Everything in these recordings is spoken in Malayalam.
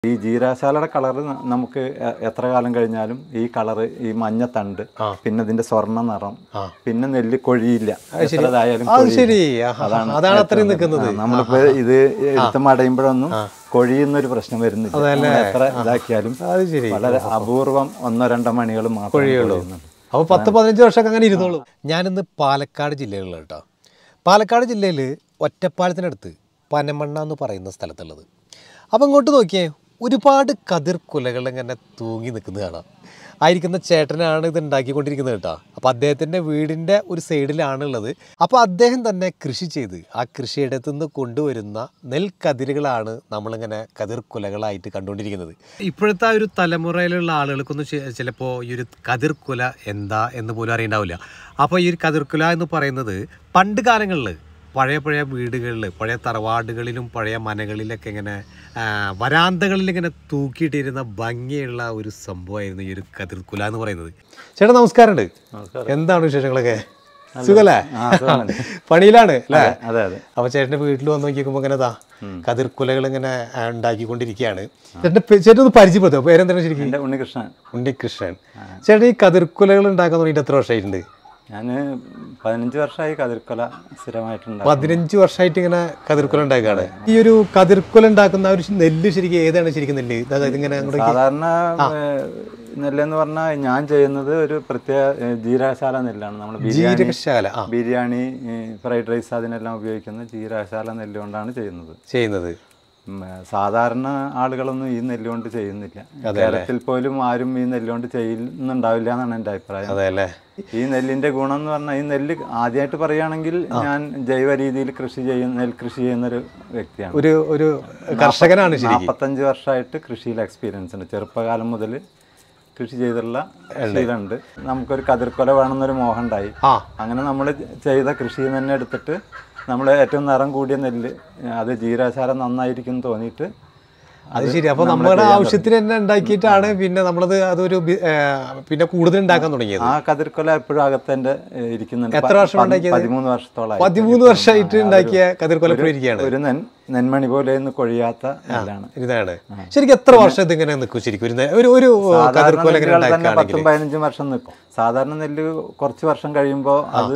ഈ ജീരാശാലയുടെ കളർ നമുക്ക് എ- എത്ര കാലം കഴിഞ്ഞാലും ഈ കളറ് ഈ മഞ്ഞ തണ്ട് പിന്നെ ഇതിന്റെ സ്വർണ്ണ നിറം പിന്നെ നെല്ല് കൊഴിയില്ല എത്രതായാലും അത് കൊഴിയില്ല. ശരി ആഹാ. അതാണ് അത്രയും നിൽക്കുന്നത് ആ, നമ്മളിപ്പോ ഇത് എടുത്ത് മടയുമ്പോഴൊന്നും കൊഴിയുന്നൊരു പ്രശ്നം വരുന്നില്ല നമ്മൾ എത്ര ഇതാക്കിയാലും അത് ശരി വളരെ അപൂർവം ഒന്നോ രണ്ടോ മണികൾ മാത്രമേ കൊഴിയുന്നുള്ളൂ അപ്പോൾ പത്ത് പതിനഞ്ച് വർഷമൊക്കെ അങ്ങനെ ഇരുന്നോളൂ ഞാനിന്ന് പാലക്കാട് ജില്ലയിലുള്ള കേട്ടോ പാലക്കാട് ജില്ലയിൽ ഒറ്റപ്പാലത്തിനടുത്ത് പനമണ്ണ എന്ന് പറയുന്ന സ്ഥലത്തുള്ളത് അപ്പം ഇങ്ങോട്ട് നോക്കിയേ ഒരുപാട് കതിർ കുലകൾ ഇങ്ങനെ തൂങ്ങി നിൽക്കുന്നത് കാണാം ആയിരിക്കുന്ന ചേട്ടനാണ് ഇത് ഉണ്ടാക്കിക്കൊണ്ടിരിക്കുന്നത് കേട്ടോ അപ്പോൾ അദ്ദേഹത്തിൻ്റെ വീടിൻ്റെ ഒരു സൈഡിലാണുള്ളത് അപ്പോൾ അദ്ദേഹം തന്നെ കൃഷി ചെയ്ത് ആ കൃഷിയിടത്തു നിന്ന് കൊണ്ടുവരുന്ന നെൽക്കതിരുകളാണ് നമ്മളിങ്ങനെ കതിർ കുലകളായിട്ട് കണ്ടുകൊണ്ടിരിക്കുന്നത് ഇപ്പോഴത്തെ ആ ഒരു തലമുറയിലുള്ള ആളുകൾക്കൊന്നും ചിലപ്പോൾ ഈ ഒരു കതിർക്കുല എന്താ എന്ന് പോലും അറിയണ്ടാവില്ല അപ്പോൾ ഈ ഒരു കതിർക്കുല എന്ന് പറയുന്നത് പണ്ട് കാലങ്ങളിൽ പഴയ പഴയ വീടുകളിൽ പഴയ തറവാടുകളിലും പഴയ മനകളിലൊക്കെ ഇങ്ങനെ ആ, വരാന്തകളിൽ ഇങ്ങനെ തൂക്കിയിട്ടിരുന്ന ഭംഗിയുള്ള ഒരു സംഭവമായിരുന്നു ഈ ഒരു കതിർക്കുല എന്ന് പറയുന്നത് ചേട്ടാ നമസ്കാരമുണ്ട് എന്താണ് വിശേഷങ്ങളൊക്കെ സുഖല്ലേ ആ, സുഖമാണ്. പണിയിലാണ് അല്ലേ അതെ അതെ അപ്പൊ ചേട്ടന്റെ വീട്ടിൽ വന്ന് നോക്കിക്കുമ്പോ ഇങ്ങനെ ദാ കതിർക്കുലകൾ ഇങ്ങനെ ആ, ഉണ്ടാക്കിക്കൊണ്ടിരിക്കുകയാണ് ചേട്ടന്റെ പേ- ചേട്ടൻ ഒന്ന് പരിചയപ്പെടുത്തോ പേരെന്താണ് ശരിക്കും എന്റെ ഉണ്ണികൃഷ്ണൻ ഉണ്ണികൃഷ്ണൻ ചേട്ടൻ ഈ കതിർക്കുലകൾ ഉണ്ടാക്കാൻ തുടങ്ങിയിട്ട് എത്ര വർഷമായിട്ടുണ്ട് ഞാൻ പതിനഞ്ച് വർഷമായി കതിർക്കൊല സ്ഥിരമായിട്ടുണ്ട് പതിനഞ്ച് വർഷമായിട്ട് ഇങ്ങനെ കതിർക്കുല ഉണ്ടാക്കുകയാണ് ഈ ഒരു കതിർക്കുല ഉണ്ടാക്കുന്ന ആ ഒരു നെല്ല് ശരിക്കും ഏതാണ് ശരിക്കും നെല്ല് അതായത് ഇങ്ങനെ അങ്ങോട്ട് സാധാരണ ഏഹ്, നെല്ലെന്ന് പറഞ്ഞാൽ ഞാൻ ചെയ്യുന്നത് ഒരു പ്രത്യേക ഏഹ്, ജീരകശാല നെല്ലാണ് നമ്മൾ ബിരിയാണി ജീരകശാല ആ ബിരിയാണി ഫ്രൈഡ് റൈസ് അതിനെല്ലാം ഉപയോഗിക്കുന്ന ജീരകശാല നെല്ല് കൊണ്ടാണ് ചെയ്യുന്നത് ചെയ്യുന്നത് ഉം, ഏഹ്, സാധാരണ ആളുകളൊന്നും ഈ നെല്ല് കൊണ്ട് ചെയ്യുന്നില്ല കേരളത്തിൽ പോലും ആരും ഈ നെല്ല് കൊണ്ട് ചെയ്യുന്നുണ്ടാവില്ല എന്നാണ് എൻ്റെ അഭിപ്രായം അതെ അല്ലേ ഈ നെല്ലിന്റെ ഗുണം എന്ന് പറഞ്ഞാൽ ഈ നെല്ല് ആദ്യമായിട്ട് പറയുകയാണെങ്കിൽ ഞാൻ ജൈവ രീതിയിൽ കൃഷി ചെയ്യുന്ന നെൽകൃഷി ചെയ്യുന്ന ഒരു വ്യക്തിയാണ് ഒരു ഒരു കർഷകനാണ് ശരിക്കും നാൽപ്പത്തഞ്ച് വർഷമായിട്ട് കൃഷിയിൽ എക്സ്പീരിയൻസ് ഉണ്ട് ചെറുപ്പകാലം മുതൽ കൃഷി ചെയ്തിട്ടുള്ള ശീലമുണ്ട് നമുക്കൊരു കതിർക്കൊല വേണമെന്നൊരു മോഹം ഉണ്ടായി ആ അങ്ങനെ നമ്മൾ ചെയ്ത കൃഷിയിൽ തന്നെ എടുത്തിട്ട് നമ്മൾ ഏറ്റവും നിറം കൂടിയ നെല്ല് അത് ജീരകശാല നന്നായിരിക്കും എന്ന് തോന്നിയിട്ട് അത് ശരി അപ്പൊ നമ്മുടെ ആവശ്യത്തിന് തന്നെ ഉണ്ടാക്കിയിട്ടാണ് പിന്നെ നമ്മളത് അതൊരു ബി- ഏ, പിന്നെ കൂടുതൽ ഉണ്ടാക്കാൻ തുടങ്ങിയത് ആ കതിർക്കൊല എപ്പോഴും അകത്തെന്റെ ഏഹ്, ഇരിക്കുന്നുണ്ട് എത്ര വർഷം പ- ഉണ്ടാക്കിയത്? പതിമൂന്ന് വർഷത്തോളമായി പതിമൂന്ന് വർഷമായിട്ട് ഉണ്ടാക്കിയ കതിർക്കൊല ഇപ്പോൾ ഇരിക്കുകയാണ് ഒരു നെൻ നെന്മണി പോലെ ഒന്നും കൊഴിയാത്ത നെല്ലാണ് ഇതാണ് ശരിക്കും എത്ര വർഷം ഇതിങ്ങനെ നിൽക്കും ശരിക്കും ഒരു നെ- ഒരു ഒരു സാധാരണ കതിർക്കൊല ഇങ്ങനെ നെല്ലുകൾ തന്നെ ഉണ്ടാക്കുകയാണെങ്കിൽ പത്തും പതിനഞ്ചും വർഷം നിൽക്കും സാധാരണ നെല്ല് കുറച്ച് വർഷം കഴിയുമ്പോൾ അത്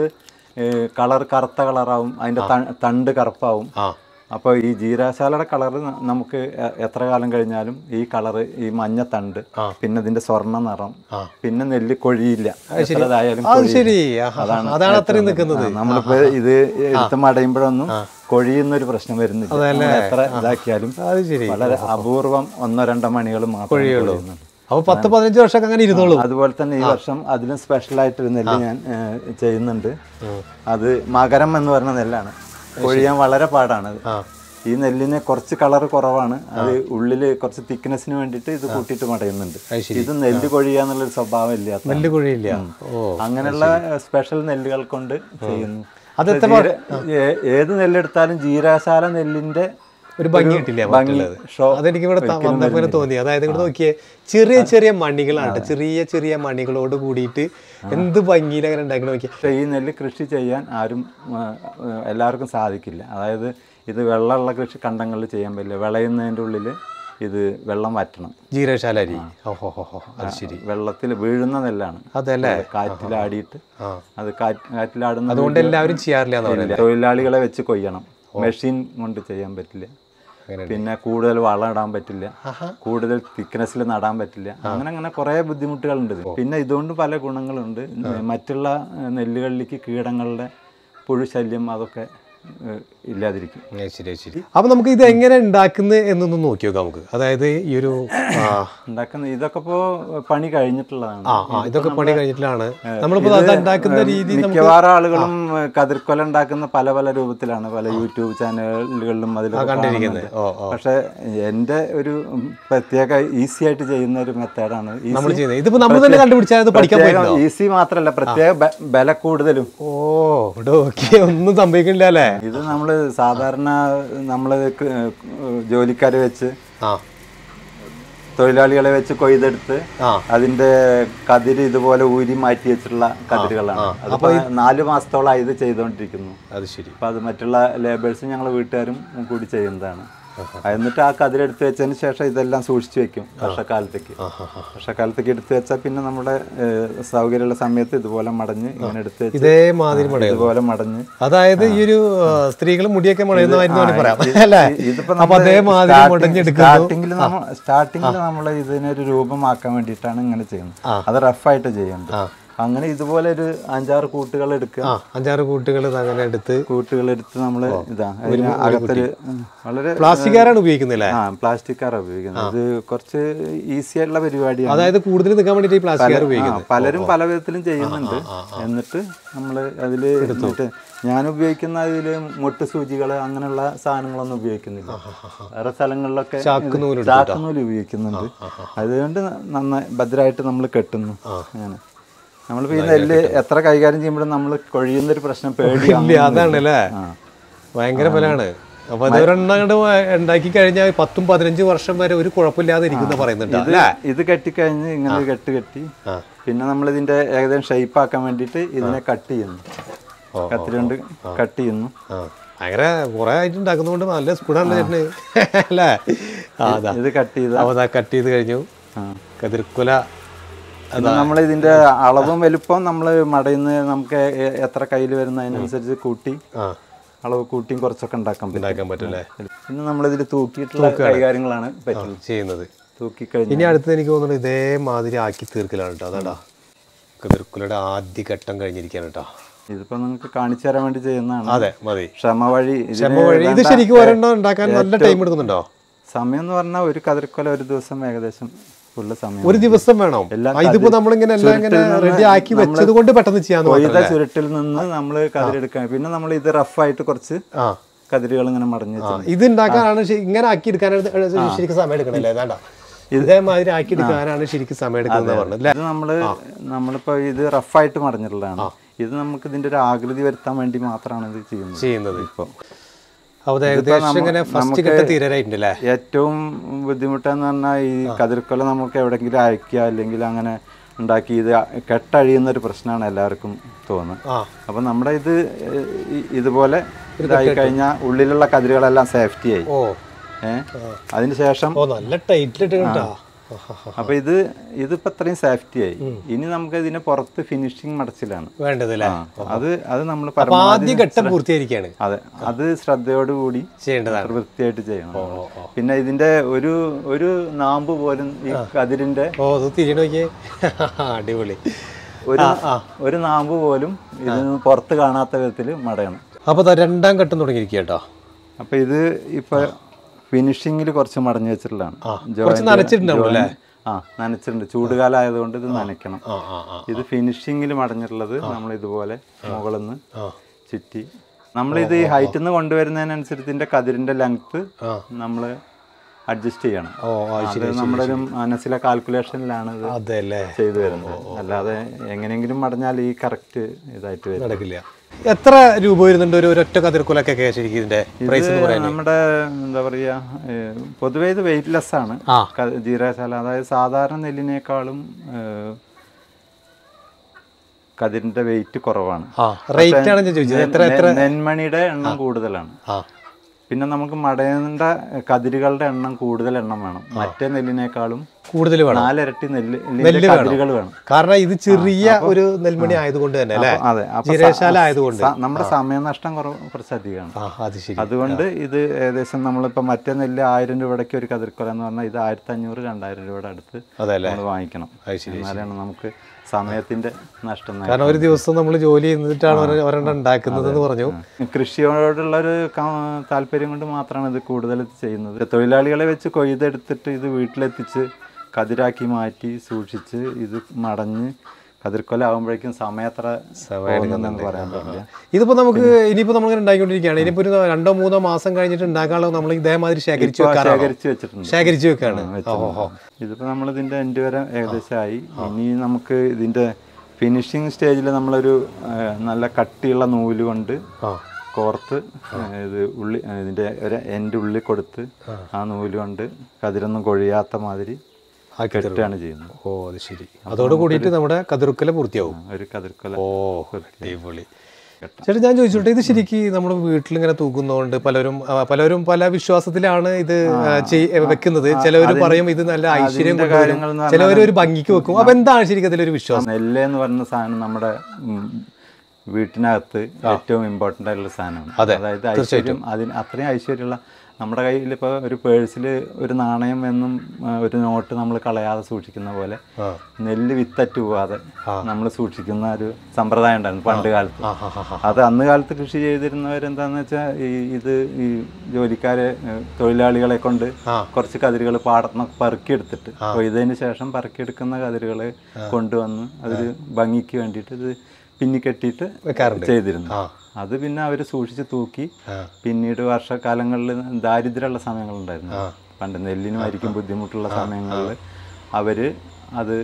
കളർ കറുത്ത കളറാവും അതിന്റെ ത- തണ്ട് കറുപ്പാവും ആ അപ്പോൾ ഈ ജീരാശാലയുടെ കളർ നമുക്ക് എ- എത്ര കാലം കഴിഞ്ഞാലും ഈ കളറ് ഈ മഞ്ഞ തണ്ട് പിന്നെ ഇതിന്റെ സ്വർണ്ണ നിറം പിന്നെ നെല്ല് കൊഴിയില്ല എത്രതായാലും അത് കൊഴിയില്ല. ശരി ആഹാ. അതാണ് അത്രയും നിൽക്കുന്നത് ആ, നമ്മളിപ്പോ ഇത് എടുത്ത് മടയുമ്പോഴൊന്നും കൊഴിയുന്ന ഒരു പ്രശ്നം വരുന്നില്ല നമ്മൾ എത്ര ഇതാക്കിയാലും അത് ശരി വളരെ അപൂർവം ഒന്നോ രണ്ടോ മണികൾ മാത്രമേ കൊഴിയുന്നുള്ളൂ അപ്പൊ പത്ത് പതിനഞ്ച് വർഷമൊക്കെ അങ്ങനെ ഇരുന്നോളൂ അതുപോലെ തന്നെ ഈ വർഷം അതിലും സ്പെഷ്യൽ ആയിട്ടൊരു നെല്ല് ഞാൻ ഏഹ്, ചെയ്യുന്നുണ്ട് അത് മകരം എന്ന് പറയുന്ന നെല്ലാണ് കൊഴിയാൻ വളരെ പാടാണ് അത്. ഈ നെല്ലിന് കുറച്ച് കളർ കുറവാണ് അത് ഉള്ളില് കുറച്ച് തിക്നെസ്സിന് വേണ്ടിയിട്ട് ഇത് കൂട്ടിയിട്ട് മടയുന്നുണ്ട് ഇത് നെല്ല് കൊഴിയാന്നുള്ളൊരു സ്വഭാവം ഇല്ലാത്ത നെല്ല് കുഴിയില്ല ഓ അങ്ങനെയുള്ള സ്പെഷ്യൽ നെല്ലുകൾ കൊണ്ട് ചെയ്യുന്നു അത് പക്ഷേ ജീര- ഏ- ഏത് നെല്ലെടുത്താലും ജീരാശാല നെല്ലിന്റെ ഒരു ഭംഗി കിട്ടില്ല ഭംഗി ഷോ അതെനിക്ക് ഇവിടെ ത- വന്നപ്പോ ഇങ്ങനെ തോന്നി അതായത് ഇവിടെ നോക്കിയേ ചെറിയ ചെറിയ മണികളാണ് ചെറിയ ചെറിയ മണികളോട് കൂടിയിട്ട് എന്ത് ഭംഗിയിൽ അങ്ങനെ ഉണ്ടാക്കി നോക്കിയേ പക്ഷേ ഈ നെല്ല് കൃഷി ചെയ്യാൻ ആരും ആ, ആ, എല്ലാവർക്കും സാധിക്കില്ല അതായത് ഇത് വെള്ളമുള്ള കൃഷി കണ്ടങ്ങളിൽ ചെയ്യാൻ പറ്റില്ല വിളയുന്നതിൻ്റെ ഉള്ളിൽ ഇത് വെള്ളം വറ്റണം ജീരകശാല അരി ഓഹോ ഹോ ഹോ അത് ശരി വെള്ളത്തിൽ വീഴുന്ന നെല്ലാണ് അതല്ലേ അത് കാറ്റിലാടിയിട്ട് ആ. അത് കാറ്റ് കാറ്റിലാടുന്ന അതുകൊണ്ട് എല്ലാവരും ചെയ്യാറില്ല എന്ന് പറയുന്നത് ഇല്ല. തൊഴിലാളികളെ വെച്ച് കൊയ്യണം മെഷീൻ കൊണ്ട് ചെയ്യാൻ പറ്റില്ല അങ്ങനെ പിന്നെ കൂടുതൽ വളം ഇടാൻ പറ്റില്ല കൂടുതൽ തിക്നെസ്സിൽ നടാൻ പറ്റില്ല അങ്ങനെ അങ്ങനെ കുറേ ബുദ്ധിമുട്ടുകളുണ്ട് ഇതിന്. പിന്നെ ഇതുകൊണ്ട് പല ഗുണങ്ങളുണ്ട് മറ്റുള്ള ഏഹ്, നെല്ലുകളിലേക്ക് കീടങ്ങളുടെ പുഴുശല്യം അതൊക്കെ ഏഹ്, ഇല്ലാതിരിക്കും ഏ, ശരി ശരി അപ്പൊ നമുക്ക് ഇത് എങ്ങനെ ഉണ്ടാക്കുന്നത് എന്നൊന്ന് നോക്കി നോക്കാം നമുക്ക് അതായത് ഈ ഒരു ആ ഉണ്ടാക്കുന്ന ഇതൊക്കെ ഇപ്പോ പണി കഴിഞ്ഞിട്ടുള്ളതാണ് ആ ആ ഇതൊക്കെ പണി കഴിഞ്ഞിട്ടിലാണ് നമ്മളിപ്പോ അത് ഉണ്ടാക്കുന്ന രീതി നമുക്ക് മിക്കവാറും ആളുകളും ഏഹ്, കതിർക്കൊല ഉണ്ടാക്കുന്ന പല പല രൂപത്തിലാണ് പല യൂട്യൂബ് ചാനലുകളിലും അതിലൊക്കെ കണ്ടിരിക്കുന്നത് ഓ ഓ പക്ഷെ എൻ്റെ ഒരു പ്രത്യേക ഈസി ആയിട്ട് ചെയ്യുന്ന ഒരു മെത്തേഡാണ് നമ്മൾ ചെയ്യുന്നത് ഇതിപ്പോ നമ്മൾ തന്നെ കണ്ടുപിടിച്ചാൽ അത് പഠിക്കാൻ പറ്റുമോ ഈസി മാത്രല്ല പ്രത്യേക ബ- ബല കൂടുതലും ഓ ഇവിടെ ഓക്കെ ഒന്നും സംഭവിക്കണില്ല അല്ലേ ഇത് നമ്മൾ സാധാരണ നമ്മൾ ജോലിക്കാരെ വെച്ച് ആ തൊഴിലാളികളെ വെച്ച് കൊയ്തെടുത്ത് ആ അതിന്റെ കതിര് ഇതുപോലെ ഊരി മാറ്റി വെച്ചിട്ടുള്ള കതിരുകളാണ് അതിപ്പോ നാല് മാസത്തോളം ഇത് ചെയ്തുകൊണ്ടിരിക്കുന്നു അത് ശരി അപ്പൊ അത് മറ്റുള്ള ലേബേഴ്സും ഞങ്ങൾ വീട്ടുകാരും കൂടി ചെയ്യുന്നതാണ് എന്നിട്ട് ആ കതിരെടുത്ത് വെച്ചതിന് ശേഷം ഇതെല്ലാം സൂക്ഷിച്ചു വെക്കും വർഷക്കാലത്തേക്ക് വർഷക്കാലത്തേക്ക് എടുത്ത് വെച്ചാൽ പിന്നെ നമ്മുടെ ഏഹ്, സൗകര്യമുള്ള സമയത്ത് ഇതുപോലെ മടഞ്ഞ് ഇങ്ങനെ എടുത്ത് വെച്ച് ഇതേമാതിരി മടയും ഇതുപോലെ മടഞ്ഞ് അതായത് ഈ ഒരു സ്ത്രീകൾ മുടിയൊക്കെ മടയുന്നതായിരുന്നു വേണമെങ്കിൽ പറയാം അല്ലേ ഇതിപ്പോ അപ്പൊ അതേമാതിരി മുടഞ്ഞെടുക്കുന്നു സ്റ്റാർട്ടിങ്ങിൽ നമ്മൾ സ്റ്റാർട്ടിങ്ങിൽ നമ്മൾ ഇതിനൊരു രൂപമാക്കാൻ വേണ്ടിയിട്ടാണ് ഇങ്ങനെ ചെയ്യുന്നത് അത് റഫായിട്ട് ചെയ്യുന്നത് അങ്ങനെ ഇതുപോലെ ഒരു അഞ്ചാറ് കൂട്ടുകൾ എടുക്കുക ആ അഞ്ചാറ് കൂട്ടുകൾ അങ്ങനെ എടുത്ത് കൂട്ടുകൾ എടുത്ത് നമ്മൾ ഇതാ അതിന് അകത്തൊരു ഉം, വളരെ പ്ലാസ്റ്റിക്കാരാണ് ഉപയോഗിക്കുന്നില്ലേ ആ പ്ലാസ്റ്റിക് കാർ ഉപയോഗിക്കുന്നത് ഇത് കുറച്ച് ഈസി ആയിട്ടുള്ള പരിപാടിയാണ് അതായത് കൂടുതൽ നിൽക്കാൻ വേണ്ടിയിട്ട് ഈ പ്ലാസ്റ്റിക്കാർ ആ, ഉപയോഗിക്കുന്നത് പലരും പല വിധത്തിലും ചെയ്യുന്നുണ്ട് എന്നിട്ട് നമ്മൾ അതിൽ എന്നിട്ട് ഞാൻ ഉപയോഗിക്കുന്ന അതിൽ മുട്ട് സൂചികൾ അങ്ങനെയുള്ള സാധനങ്ങളൊന്നും ഉപയോഗിക്കുന്നില്ല വേറെ സ്ഥലങ്ങളിലൊക്കെ ഇത് ചാക്കുനൂല് ഉപയോഗിക്കുന്നുണ്ട് അതുകൊണ്ട് നന്നായി ഭദ്രമായിട്ട് നമ്മൾ കെട്ടുന്നു അങ്ങനെ നമ്മളിപ്പോ ഈ നെല്ല് എത്ര കൈകാര്യം ചെയ്യുമ്പോഴും നമ്മൾ കൊഴിയുന്നൊരു പ്രശ്നം പേടി ഇല്ല അതാണ് അല്ലേ ഭയങ്കര ബലാണ് അപ്പൊ അതൊരെണ്ണം അങ്ങോട്ട് ഉണ്ടാക്കി കഴിഞ്ഞാൽ പത്തും പതിനഞ്ച് വർഷം വരെ ഒരു കുഴപ്പമില്ലാതെ ഇരിക്കുന്ന പറയുന്നുണ്ട് ഇത് ഇത് കെട്ടിക്കഴിഞ്ഞ് ഇങ്ങനെ ഒരു കെട്ട് കെട്ടി പിന്നെ നമ്മൾ ഇതിന്റെ ഏകദേശം ഷേപ്പ് ആക്കാൻ വേണ്ടിയിട്ട് ഇതിനെ കട്ട് ചെയ്യുന്നു കത്തിരി കൊണ്ട് കട്ട് ചെയ്യുന്നു ആ ഭയങ്കര കുറെ ആയിട്ട് ഉണ്ടാക്കുന്നതുകൊണ്ട് നല്ല സ്പീഡാണല്ലോ ചേട്ടന് അല്ലേ ആ അതാ ഇത് കട്ട് ചെയ്ത അപ്പൊ അതാ കട്ട് ചെയ്ത് കഴിഞ്ഞു ആ. കതിർക്കുല പിന്നെ നമ്മൾ ഇതിന്റെ അളവും വലുപ്പം നമ്മൾ മടയുന്ന നമുക്ക് എ- എത്ര കയ്യിൽ വരുന്ന അതിനനുസരിച്ച് കൂട്ടി ആ അളവ് കൂട്ടിയും കുറച്ചൊക്കെ ഉണ്ടാക്കാൻ പറ്റും ഉണ്ടാക്കാൻ പറ്റൂലേ പിന്നെ നമ്മളിതിൽ തൂക്കിയിട്ടുള്ള കൈകാര്യങ്ങളാണ് പറ്റുന്നത് ചെയ്യുന്നത് തൂക്കി കഴിഞ്ഞ് ഇനി അടുത്ത് എനിക്ക് തോന്നുന്നത് ഇതേമാതിരി ആക്കി തീർക്കലാണ് കേട്ടോ അതാടാ കതിർക്കുലയുടെ ആദ്യ ഘട്ടം കഴിഞ്ഞിരിക്കുകയാണ് കേട്ടോ ഇതിപ്പോ നിങ്ങൾക്ക് കാണിച്ചു തരാൻ വേണ്ടി ചെയ്യുന്നതാണ് അതെ മതി ക്ഷമ വഴി ഇതിന് ക്ഷമ വഴി ഇത് ശരിക്കും ഒരെണ്ണം ഉണ്ടാക്കാൻ നല്ല ടൈം എടുക്കുന്നുണ്ടോ സമയം എന്ന് പറഞ്ഞാൽ ഒരു കതിർക്കൊല ഒരു ദിവസം ഏകദേശം ഫുള്ള് സമയം ഒരു ദിവസം വേണം എല്ലാം ആ, ഇതിപ്പോ നമ്മളിങ്ങനെ എല്ലാം ഇങ്ങനെ റെഡി ആക്കി വെച്ചത് കൊണ്ട് പെട്ടെന്ന് ചെയ്യാന്ന് കൊയ്ത മാത്രമല്ല ചുരുട്ടിൽ നിന്ന് നമ്മൾ കതിരെടുക്കാൻ പിന്നെ നമ്മൾ ഇത് റഫായിട്ട് കുറച്ച് ആ കതിരുകൾ ഇങ്ങനെ മടഞ്ഞു ആ, ഇത് ഉണ്ടാക്കാനാണ് ശരി- ഇങ്ങനെ ആക്കി എടുക്കാനാണ് ശരിക്കും സമയം എടുക്കണല്ലേ വേണ്ട ഇതേമാതിരി ആക്കി എടുക്കാനാണ് ശരിക്കും സമയം എടുക്കുന്നത് പറഞ്ഞത് അല്ലേ ഇത് നമ്മള് നമ്മളിപ്പോ ഇത് റഫായിട്ട് മടഞ്ഞിട്ടുള്ളതാണ് ഇത് നമുക്ക് ഇതിന്റെ ഒരു ആകൃതി വരുത്താൻ വേണ്ടി മാത്രമാണ് ഇത് ചെയ്യുന്നത് ചെയ്യുന്നത് ഇപ്പൊ അപ്പോൾ അത് ഏകദേശം ഇങ്ങനെ ഫസ്റ്റ് ഘട്ട തീരാറായിട്ടുണ്ട് അല്ലേ ഏറ്റവും ബുദ്ധിമുട്ടെന്ന് പറഞ്ഞാൽ ഈ കതിർക്കൊല നമുക്ക് എവിടെയെങ്കിലും അയക്കുക അല്ലെങ്കിൽ അങ്ങനെ ഉണ്ടാക്കി ഇത് കെട്ടഴിയുന്ന ഒരു പ്രശ്നമാണ് എല്ലാവർക്കും തോന്നുന്നത് ആ അപ്പൊ നമ്മുടെ ഇത് ഏഹ്, ഈ- ഇതുപോലെ ഇതായി കഴിഞ്ഞാൽ ഉള്ളിലുള്ള കതിരുകളെല്ലാം സേഫ്റ്റി ആയി ഓ ഏഹ് അതിനുശേഷം ഓ നല്ല ടൈറ്റിലിട്ട് കേട്ടോ അപ്പൊ ഇത് ഇതിപ്പോ അത്രയും സേഫ്റ്റി ആയി ഇനി നമുക്ക് ഇതിനെ പുറത്ത് ഫിനിഷിങ് മടച്ചിലാണ് വേണ്ടത് അല്ലേ അത് അത് നമ്മൾ അപ്പൊ ആദ്യ ഘട്ടം പൂർത്തീകരിക്കുകയാണ് അതെ അത് ശ്രദ്ധയോടുകൂടി ചെയ്യേണ്ടതാണ് വൃത്തിയായിട്ട് ചെയ്യണം പിന്നെ ഇതിന്റെ ഒരു ഒരു നാമ്പ് പോലും ഈ കതിരിന്റെ ഓ അത് തിരിഞ്ഞു നോക്കിയേ അടിപൊളി ഒരു ഒരു നാമ്പ് പോലും ഇതിന് പുറത്ത് കാണാത്ത വിധത്തിൽ മടയണം അപ്പൊ ദാ രണ്ടാം ഘട്ടം തുടങ്ങിയിരിക്കുക കേട്ടോ അപ്പൊ ഇത് ഇപ്പൊ ഫിനിഷിങ്ങിൽ കുറച്ച് മടഞ്ഞു വെച്ചിട്ടുള്ളതാണ് കുറച്ച് നനച്ചിട്ടുണ്ടാവും അല്ലേ ആ നനച്ചിട്ടുണ്ട് ചൂടുകാലം ആയതുകൊണ്ട് ഇത് നനയ്ക്കണം ആ ആ ആ ഇത് ഫിനിഷിങ്ങിൽ മടഞ്ഞിട്ടുള്ളത് നമ്മൾ ഇതുപോലെ മുകളിൽ നിന്ന് ആ ചുറ്റി നമ്മളിത് ഈ ഹൈറ്റിൽ നിന്ന് കൊണ്ടുവരുന്നതിനനുസരിച്ച് ഇതിന്റെ കതിരിന്റെ ലെങ്ത് ആ. നമ്മൾ അഡ്ജസ്റ്റ് ചെയ്യണം ഓ ആ, അത് നമ്മുടെ ഒരു മനസ്സിലെ കാൽക്കുലേഷനിലാണ് ഇത് അതെ അല്ലേ ചെയ്തു വരുന്നത് അല്ലാതെ എങ്ങനെയെങ്കിലും മടഞ്ഞാൽ ഈ കറക്റ്റ് ഇതായിട്ട് വരും നടക്കില്ല എത്ര രൂപ വരുന്നുണ്ട് ഒരു ഒരൊറ്റ കതിർക്കുലക്കൊക്കെ ശരിക്കും ഇതിന്റെ പ്രൈസ് എന്ന് പറയാൻ നമ്മുടെ എന്താ പറയാ ഏഹ്, പൊതുവേ ഇത് വെയിറ്റ്ലെസ് ആണ് ആ. ക- ജീരകശാല അതായത് സാധാരണ നെല്ലിനേക്കാളും ഏഹ്, കതിരിന്റെ വെയിറ്റ് കുറവാണ് ആ റേറ്റ് ആണ് ഞാൻ ചോദിച്ചത് എത്ര എത്ര നെ- നെന്മണിയുടെ എണ്ണം കൂടുതലാണ് ആ പിന്നെ നമുക്ക് മടയേണ്ട കതിരുകളുടെ എണ്ണം കൂടുതൽ എണ്ണം വേണം മറ്റേ നെല്ലിനേക്കാളും കൂടുതൽ വേണം നാലിരട്ടി നെല്ല് നെല്ലിന്റെ കതിരുകൾ വേണം കാരണം ഇത് ചെറിയ ഒരു നെൽമണി ആയതുകൊണ്ട് തന്നെ അല്ലേ അതെ അപ്പൊ ജീരകശാല ആയതുകൊണ്ട് സ- നമ്മുടെ സമയനഷ്ടം കുറവ് കുറച്ച് അധികമാണ് ആ അത് ശരി അതുകൊണ്ട് ഇത് ഏകദേശം നമ്മളിപ്പോ മറ്റേ നെല്ല് ആയിരം രൂപയ്ക്ക് ഒരു കതിർക്കൊല എന്ന് പറഞ്ഞാൽ ഇത് ആയിരത്തി അഞ്ഞൂറ് രണ്ടായിരം രൂപയുടെ അടുത്ത് അതെ അല്ലേ നമ്മൾ വാങ്ങിക്കണം അത് ശരി എന്നാലാണ് നമുക്ക് സമയത്തിന്റെ നഷ്ടം നേ- കാരണം ഒരു ദിവസം നമ്മൾ ജോലി ചെയ്തിട്ടാണ് ഒരെ- ഒരെണ്ണം ഉണ്ടാക്കുന്നത് എന്ന് പറഞ്ഞു കൃഷിയോടുള്ള ഒരു ക- താല്പര്യം കൊണ്ട് മാത്രമാണ് ഇത് കൂടുതൽ ഇത് ചെയ്യുന്നത് തൊഴിലാളികളെ വെച്ച് കൊയ്തെടുത്തിട്ട് ഇത് വീട്ടിലെത്തിച്ച് കതിരാക്കി മാറ്റി സൂക്ഷിച്ച് ഇത് മടഞ്ഞ് കതിർക്കൊല ആകുമ്പോഴേക്കും സമയം എത്ര പോകുന്നെന്ന് പറയാൻ പറ്റില്ല ഇതിപ്പോ നമുക്ക് ഇനിയിപ്പോ നമ്മൾ ഉണ്ടാക്കിക്കൊണ്ടിരിക്കുകയാണ് ഇനിയിപ്പോ ഒരു രണ്ടോ മൂന്നോ മാസം കഴിഞ്ഞിട്ട് ഉണ്ടാക്കാനുള്ള നമ്മൾ ഇതേമാതിരി ശേഖരിച്ചു ഇപ്പൊ വെക്കാറാണോ ശേഖരിച്ച് വെച്ചിട്ടുണ്ട് ശേഖരിച്ചു വെക്കാണ് ഓഹോ ഇതിപ്പോ നമ്മൾ ഇതിന്റെ എൻഡ് വരെ ഏകദേശമായി ഇനി നമുക്ക് ഇതിന്റെ ഫിനിഷിങ് സ്റ്റേജിൽ നമ്മളൊരു ആ, നല്ല കട്ടിയുള്ള നൂല് കൊണ്ട് ആ കോർത്ത് ആ, ഇത് ഉള്ളി ആ, ഇതിന്റെ ഒരു എൻഡ് ഉള്ളി കൊടുത്ത് ആ നൂല് കൊണ്ട് കതിരൊന്നും കൊഴിയാത്ത മാതിരി ആക്കി കെട്ടാണ് ചെയ്യുന്നത് ഓ അത് ശരി അതോട് കൂടിയിട്ട് നമ്മുടെ കതിർക്കല പൂർത്തിയാവും ഒരു കതിർക്കൊല ഓ അടിപൊളി ചേട്ടാ ഞാൻ ചോദിച്ചോട്ടെ ഇത് ശരിക്കും നമ്മുടെ വീട്ടിലിങ്ങനെ തൂക്കുന്നതുകൊണ്ട് പലരും ആ, പലരും പല വിശ്വാസത്തിലാണ് ഇത് ആ, ചെയ്- വെക്കുന്നത് ചിലവർ പറയും ഇത് നല്ല ഐശ്വര്യം അതിന്റെ കൊണ്ടുവരും കാര്യങ്ങൾ എന്ന് ചിലവർ ഒരു ഭംഗിക്ക് വെക്കും അപ്പൊ എന്താണ് ശരിക്കും അതിലൊരു വിശ്വാസം നെല്ല് എന്ന് പറയുന്ന സാധനം നമ്മുടെ ഉം, വീട്ടിനകത്ത് ഏറ്റവും ഇമ്പോർട്ടൻ്റ് ആയിട്ടുള്ള സാധനമാണ് അതെ, അതായത് ഐശ്വര്യം അതിന് അത്രയും ഐശ്വര്യമുള്ള നമ്മുടെ കയ്യിൽ ഇപ്പോൾ ഒരു പേഴ്സിൽ ഒരു നാണയം എന്നും ആ, ഒരു നോട്ട് നമ്മൾ കളയാതെ സൂക്ഷിക്കുന്ന പോലെ ആ. നെല്ല് വിത്തറ്റ് പോവാതെ നമ്മൾ സൂക്ഷിക്കുന്ന ഒരു സമ്പ്രദായം ഉണ്ടായിരുന്നു പണ്ട് കാലത്ത് ആ, ആ, ആ, ആ. അത് അന്ന് കാലത്ത് കൃഷി ചെയ്തിരുന്നവരെന്താന്ന് വെച്ചാൽ ഈ ഇത് ഈ ജോലിക്കാരെ ഏഹ്, തൊഴിലാളികളെ കൊണ്ട് ആ. കുറച്ച് കതിരുകൾ പാടത്തുനിന്ന് പെറുക്കിയെടുത്തിട്ട് കൊയ്തതിന് ശേഷം പെറുക്കിയെടുക്കുന്ന കതിരുകൾ കൊണ്ടുവന്ന് അതൊരു ഭംഗിക്ക് വേണ്ടിയിട്ട് ഇത് പിന്നിക്കെട്ടിയിട്ട് വെക്കാറുണ്ട്. ചെയ്തിരുന്നു ആ. അത് പിന്നെ അവർ സൂക്ഷിച്ച് തൂക്കി ആ. പിന്നീട് വർഷക്കാലങ്ങളിൽ ദാരിദ്ര്യമുള്ള സമയങ്ങളുണ്ടായിരുന്നു പണ്ട് നെല്ലിന് മരിക്കും ബുദ്ധിമുട്ടുള്ള സമയങ്ങളിൽ അവർ അത്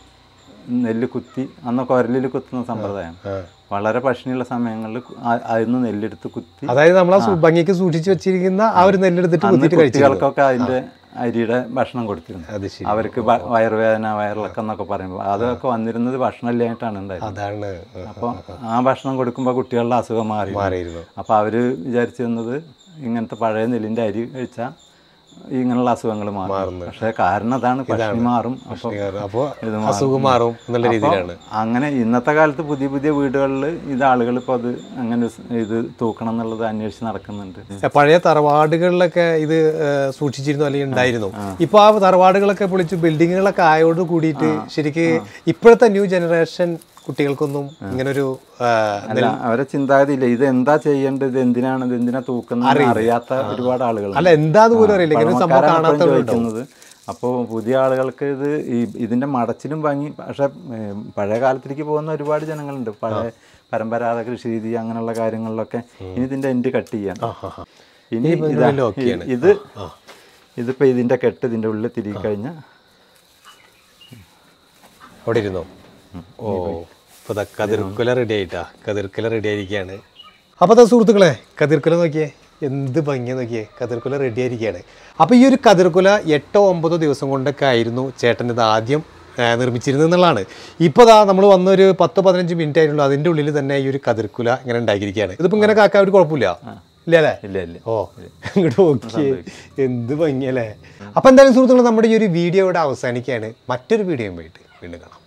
നെല്ല് കുത്തി അന്ന് കുരലിൽ കുത്തുന്ന സമ്പ്രദായം വളരെ പട്ടിണിയുള്ള സമയങ്ങളിൽ അതിന്ന് നെല്ലെടുത്ത് കുത്തി അതായത് നമ്മൾ ആ സു- ഭംഗിക്ക് സൂക്ഷിച്ചു വെച്ചിരിക്കുന്ന ആ ഒരു നെല്ലെടുത്തിട്ട് അന്ന് കുത്തിയിട്ട് കഴിച്ചു കുട്ടികൾക്കൊക്കെ അതിന്റെ അരിയുടെ ഭക്ഷണം കൊടുത്തിരുന്നു അത് ശരി അവർക്ക് വ- വയറുവേദന വയറിളക്കം എന്നൊക്കെ പറയുമ്പോൾ അതൊക്കെ വന്നിരുന്നത് ഭക്ഷണമില്ലായിട്ടാണ് ഉണ്ടായിരുന്നത് അതാണ് അപ്പോൾ ആ ഭക്ഷണം കൊടുക്കുമ്പോൾ കുട്ടികളുടെ അസുഖം മാറി മാറിയിരുന്നു അപ്പോൾ അവർ വിചാരിച്ചിരുന്നത് ഇങ്ങനത്തെ പഴയ നെല്ലിൻ്റെ അരി കഴിച്ചാൽ ഇങ്ങനെയുള്ള അസുഖങ്ങൾ മാറും പക്ഷേ കാരണം അതാണ് പട്ടിണി മാറും അപ്പോൾ അപ്പോൾ അസുഖം മാറും എന്നുള്ള രീതിയിലാണ് അങ്ങനെ ഇന്നത്തെ കാലത്ത് പുതിയ പുതിയ വീടുകളിൽ ഇത് ആളുകൾ ഇപ്പോൾ അത് അങ്ങനെ സ് ഇത് തൂക്കണം എന്നുള്ളത് അന്വേഷിച്ച് നടക്കുന്നുണ്ട് പഴയ തറവാടുകളിലൊക്കെ ഇത് ഏഹ്, സൂക്ഷിച്ചിരുന്നു അല്ലെങ്കിൽ ഉണ്ടായിരുന്നു ഇപ്പൊ ആ തറവാടുകളൊക്കെ പൊളിച്ച് ബിൽഡിങ്ങുകളൊക്കെ ആയോട് കൂടിയിട്ട് ശരിക്ക് ഇപ്പോഴത്തെ ന്യൂ ജനറേഷൻ കുട്ടികൾക്കൊന്നും ഇങ്ങനൊരു ഏഹ്, അല്ല അവരെ ചിന്താഗതിയില്ല ഇത് എന്താ ചെയ്യേണ്ടത് ഇത് എന്തിനാണ് ഇത് എന്തിനാ തൂക്കുന്നത് അറിയാത്ത ഒരുപാട് ആളുകൾ അല്ല എന്താന്ന് പോലും അറിയില്ല ഇങ്ങനെ ഒരു സംഭവം കാണാത്തവരുണ്ടാവും ചോദിക്കുന്നത് അപ്പോൾ പുതിയ ആളുകൾക്ക് ഇത് ഈ ഇതിന്റെ മടച്ചിലും ഭംഗി പക്ഷെ ഏം, പഴയ കാലത്തിലേക്ക് പോകുന്ന ഒരുപാട് ജനങ്ങളുണ്ട് പഴയ പരമ്പരാഗത കൃഷി രീതി അങ്ങനെയുള്ള കാര്യങ്ങളിലൊക്കെ ഇനി ഇതിന്റെ എൻഡ് കട്ട് ചെയ്യാൻ ഇനി ഇതാ, ലോക്കിയാണ്. ഇത് ഇതിപ്പോ ഇതിന്റെ കെട്ട് ഇതിന്റെ ഉള്ളിൽ തിരികെ കഴിഞ്ഞാൽ അവിടെ ഇരുന്നോ ഓ ഇപ്പൊ ദാ കതിർക്കുല റെഡി ആയിട്ടാ കതിർക്കുല റെഡി ആയിരിക്കുകയാണ് അപ്പൊ ദാ സുഹൃത്തുക്കളെ കതിർക്കുല നോക്കിയേ എന്ത് ഭംഗിയ നോക്കിയേ കതിർക്കുല റെഡി ആയിരിക്കുകയാണ് അപ്പൊ ഈ ഒരു കതിർക്കുല എട്ടോ ഒമ്പതോ ദിവസം കൊണ്ടൊക്കെ ആയിരുന്നു ചേട്ടൻ ഇത് ആദ്യം ആ, നിർമ്മിച്ചിരുന്നത് എന്നുള്ളതാണ് ഇപ്പോൾ ദാ നമ്മൾ വന്നൊരു പത്ത് പതിനഞ്ച് മിനിറ്റ് ആയിട്ടുള്ളൂ അതിൻ്റെ ഉള്ളിൽ തന്നെ ഈ ഒരു കതിർക്കുല ഇങ്ങനെ ഉണ്ടാക്കിയിരിക്കുകയാണ് ഇതിപ്പോൾ ഇങ്ങനെ കാക്കാൻ ഒരു കുഴപ്പമില്ല ഇല്ല അല്ലേ ഇല്ല ഇല്ല ഓ ഇങ്ങോട്ട് നോക്കിയേ എന്ത് ഭംഗിയല്ലേ അപ്പൊ എന്തായാലും സുഹൃത്തുക്കൾ നമ്മുടെ ഈ ഒരു വീഡിയോ ഇവിടെ അവസാനിക്കുകയാണ് മറ്റൊരു വീഡിയോ പോയിട്ട് വീണ്ടും കാണാം